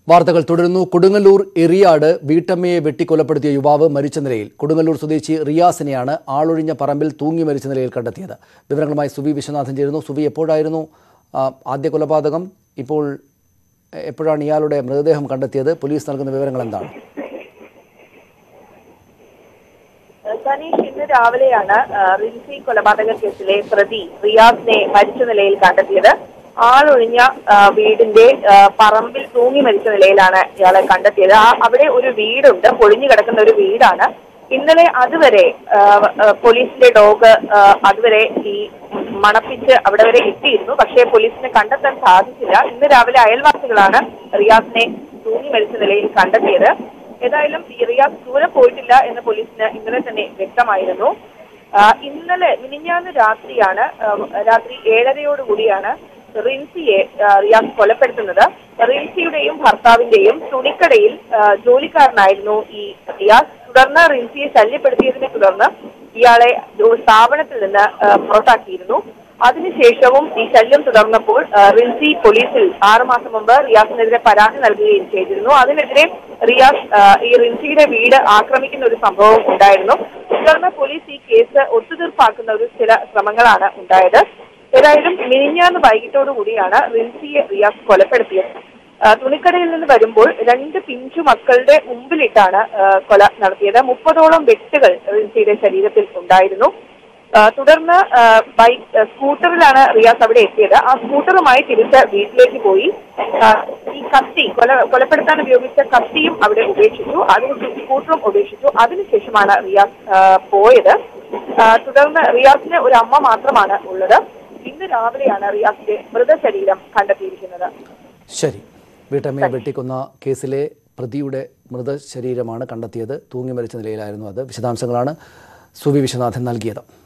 വാർത്തകൾ തുടരുന്നു കൊടുങ്ങല്ലൂർ എറിയാട് വീട്ടമ്മയെ വെട്ടിക്കൊലപ്പെടുത്തിയ യുവാവ് മരിച്ച നിലയിൽ കൊടുങ്ങല്ലൂർ സ്വദേശി റിയാസിനെയാണ് ആളൊഴിഞ്ഞ പറമ്പിൽ തൂങ്ങി മരിച്ച നിലയിൽ കണ്ടെത്തിയത് വിവരങ്ങളുമായി സുവി വിശ്വനാഥൻ ചേരുന്നു സുവി എപ്പോഴായിരുന്നു ആ, ആദ്യ കൊലപാതകം ഇപ്പോൾ എ, എപ്പോഴാണ് ഇയാളുടെ മൃതദേഹം കണ്ടെത്തിയത് പോലീസ് നൽകുന്ന വിവരങ്ങൾ എന്താണ് സനീഷ് ഇന്ന് രാവിലെയാണ് ആ, റിൻസി കൊലപാതക കേസിലെ പ്രതി റിയാസിനെ മരിച്ച നിലയിൽ കണ്ടെത്തിയത് ആളൊഴിഞ്ഞ ആ, വീടിന്റെ ആ, പറമ്പിൽ തൂങ്ങി മരിച്ച നിലയിലാണ് ഇയാളെ കണ്ടെത്തിയത് ആ അവിടെ ഒരു വീടുണ്ട് പൊളിഞ്ഞു കിടക്കുന്ന ഒരു വീടാണ് ഇന്നലെ അതുവരെ ആ, ആ, പോലീസിന്റെ ഡോഗ് ആ, അതുവരെ ഈ മണപ്പിച്ച് അവിടെ വരെ എത്തിയിരുന്നു പക്ഷേ പോലീസിനെ കണ്ടെത്താൻ സാധിച്ചില്ല ഇന്ന് രാവിലെ അയൽവാസികളാണ് റിയാസിനെ തൂങ്ങി മരിച്ച നിലയിൽ കണ്ടെത്തിയത് ഏതായാലും ഈ റിയാസ് ദൂരെ പോയിട്ടില്ല എന്ന് പോലീസിന് ഇന്നലെ തന്നെ വ്യക്തമായിരുന്നു ആ, ഇന്നലെ മിനിഞ്ഞാന്ന് രാത്രിയാണ് ആ, രാത്രി ഏഴരയോടുകൂടിയാണ് റിൻസിയെ ആ, റിയാസ് കൊലപ്പെടുത്തുന്നത് റിൻസിയുടെയും ഭർത്താവിന്റെയും തുണിക്കടയിൽ ആ, ജോലിക്കാരനായിരുന്നു ഈ റിയാസ് തുടർന്ന് റിൻസിയെ ശല്യപ്പെടുത്തിയതിനെ തുടർന്ന് ഇയാളെ ജോ- സ്ഥാപനത്തിൽ നിന്ന് ആ, പുറത്താക്കിയിരുന്നു അതിനുശേഷവും ഈ ശല്യം തുടർന്നപ്പോൾ ആ, റിൻസി പോലീസിൽ ആറുമാസം മുമ്പ് റിയാസിനെതിരെ പരാതി നൽകുകയും ചെയ്തിരുന്നു അതിനെതിരെ റിയാസ് ആ, ഈ റിൻസിയുടെ വീട് ആക്രമിക്കുന്ന ഒരു സംഭവം ഉണ്ടായിരുന്നു തുടർന്ന് പോലീസ് ഈ കേസ് ഒത്തുതീർപ്പാക്കുന്ന ഒരു ചില ശ്രമങ്ങളാണ് ഉണ്ടായത് ഏതായാലും മിനിഞ്ഞാന്ന് വൈകിട്ടോടുകൂടിയാണ് റിൻസിയെ റിയാസ് കൊലപ്പെടുത്തിയത് ആ, തുണിക്കടയിൽ നിന്ന് വരുമ്പോൾ രണ്ട് പിഞ്ചു മക്കളുടെ മുമ്പിലിട്ടാണ് ആ, കൊല നടത്തിയത് മുപ്പതോളം വെട്ടുകൾ റിൻസിയുടെ ശരീരത്തിൽ ഉണ്ടായിരുന്നു ആ, തുടർന്ന് ആ, ബൈക്ക് ആ, സ്കൂട്ടറിലാണ് റിയാസ് അവിടെ എത്തിയത് ആ സ്കൂട്ടറുമായി തിരിച്ച് വീട്ടിലേക്ക് പോയി ആ, ഈ കത്തി കൊല കൊലപ്പെടുത്താൻ ഉപയോഗിച്ച കത്തിയും അവിടെ ഉപേക്ഷിച്ചു അതിന് സ്കൂട്ടറും ഉപേക്ഷിച്ചു അതിനുശേഷമാണ് റിയാസ് ആ, പോയത് ആ, തുടർന്ന് റിയാസിന് ഒരു അമ്മ മാത്രമാണ് ഉള്ളത് ഇന്ന് രാവിലെയാണ് റിയാസിന്റെ മൃതശരീരം കണ്ടെത്തിയിരിക്കുന്നത് ശരി വീട്ടമ്മയെ വെട്ടിക്കൊന്ന കേസിലെ പ്രതിയുടെ മൃതശരീരമാണ് കണ്ടെത്തിയത് തൂങ്ങി മരിച്ച നിലയിലായിരുന്നു അത് വിശദാംശങ്ങളാണ് സുവി വിശ്വനാഥൻ നൽകിയത്